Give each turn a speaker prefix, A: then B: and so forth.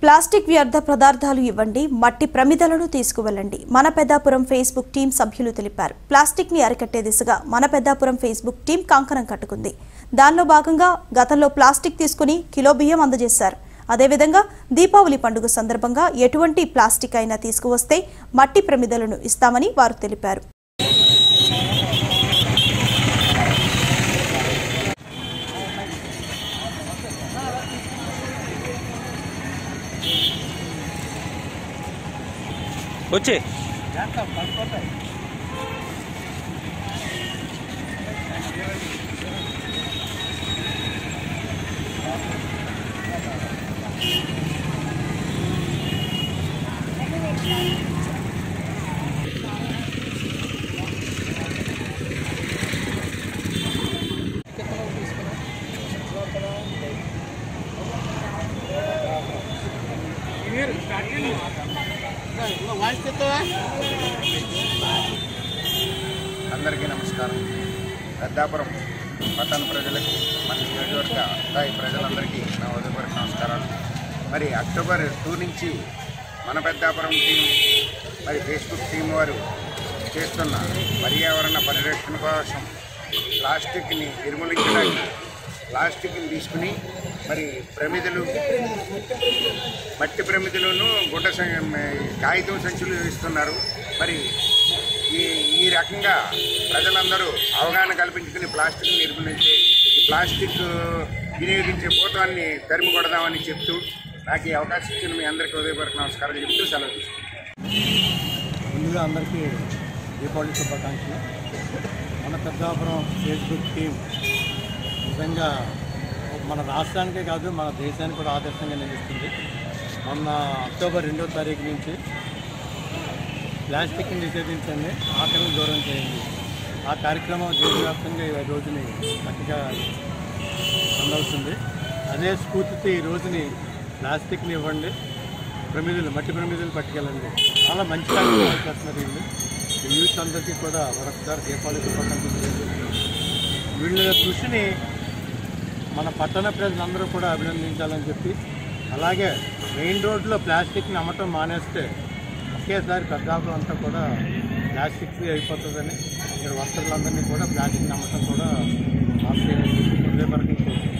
A: Plastic వ్యర్థ పదార్థాలు ఇవ్వండి మట్టి ప్రమిదలను తీసుకువెళ్ళండి మన పెద్దాపురం ఫేస్బుక్ టీం సభ్యులు తెలిపారు ప్లాస్టిక్ ని అరికట్టే దిశగా మన పెద్దాపురం ఫేస్బుక్ టీం కంకణం కట్టుకుంది దానిలో భాగంగా గతంలో ప్లాస్టిక్ తీసుకుని కిలో బియ్యం అందజేశారు అదేవిధంగా దీపావళి పండుగ సందర్భంగా ఎటువంటి ప్లాస్టిక్ అయినా తీసుకువస్తే మట్టి ప్రమిదలను ఇస్తామని వారు తెలిపారు
B: వచ్చే
C: అందరికీ నమస్కారం పెద్దాపురం పట్టణ ప్రజలకు మన నియోజకవర్గ స్థాయి ప్రజలందరికీ నా ఉదయపూర్వక నమస్కారాలు మరి అక్టోబర్ టూ నుంచి మన పెద్దాపురం టీం మరి ఫేస్బుక్ టీం వారు చేస్తున్న పర్యావరణ పరిరక్షణ కోసం ప్లాస్టిక్ని నిర్మూలించడానికి ప్లాస్టిక్ని తీసుకుని మరి ప్రమిదలు మట్టి ప్రమిదలను గుడ్డ సం- కాగితం సంచులు ఇస్తున్నారు మరి ఈ ఈ రకంగా ప్రజలందరూ అవగాహన కల్పించుకుని ప్లాస్టిక్ నిర్మూలించి ఈ ప్లాస్టిక్ వినియోగించే భూతాన్ని తరిమి కొడదామని చెప్తూ నాకు ఈ అవకాశం ఇచ్చిన మీ అందరికీ ఉదయపూర్వక నమస్కారం చెప్తూ సెలవు తీసుకుంటాను.
D: ముందుగా అందరికీ దీపావళి శుభాకాంక్షలు మన పెద్దాపురం ఫేస్బుక్ టీం నిజంగా మన రాష్ట్రానికే కాదు మన దేశానికి కూడా ఆదర్శంగా నిలుస్తుంది మొన్న అక్టోబర్ రెండో తారీఖు నుంచి ప్లాస్టిక్ని నిషేధించండి ఆకలిని దూరం చేయండి ఆ కార్యక్రమం దేశవ్యాప్తంగా ఈ రోజుని చక్కగా అందవుతుంది అదే స్ఫూర్తితో ఈ రోజుని ప్లాస్టిక్ని ఇవ్వండి ప్రమిదలు మట్టి ప్రమిదలు పట్టుకెళ్ళండి చాలా మంచి కార్యక్రమాలు చేస్తున్నారు వీళ్ళు ఈ యూత్ అందరికీ కూడా మరొకసారి దీపావళి శుభాకాంక్షలు తెలియజేస్తున్నాను. వీళ్ళ కృషిని మన పట్టణ ప్రజలందరూ కూడా అభినందించాలని చెప్పి అలాగే మెయిన్ రోడ్లో ప్లాస్టిక్ని అమ్మటం మానేస్తే ఒకేసారి పెద్దాపురం అంతా కూడా ప్లాస్టిక్ ఫ్రీ అయిపోతుందని ఇక్కడ వస్త్రులందరినీ కూడా ప్లాస్టిక్ అమ్మటం కూడా ఆఫ్ చేయాలని చెప్పి హృదయపూర్వకంగా కోరుకుంటున్నాను.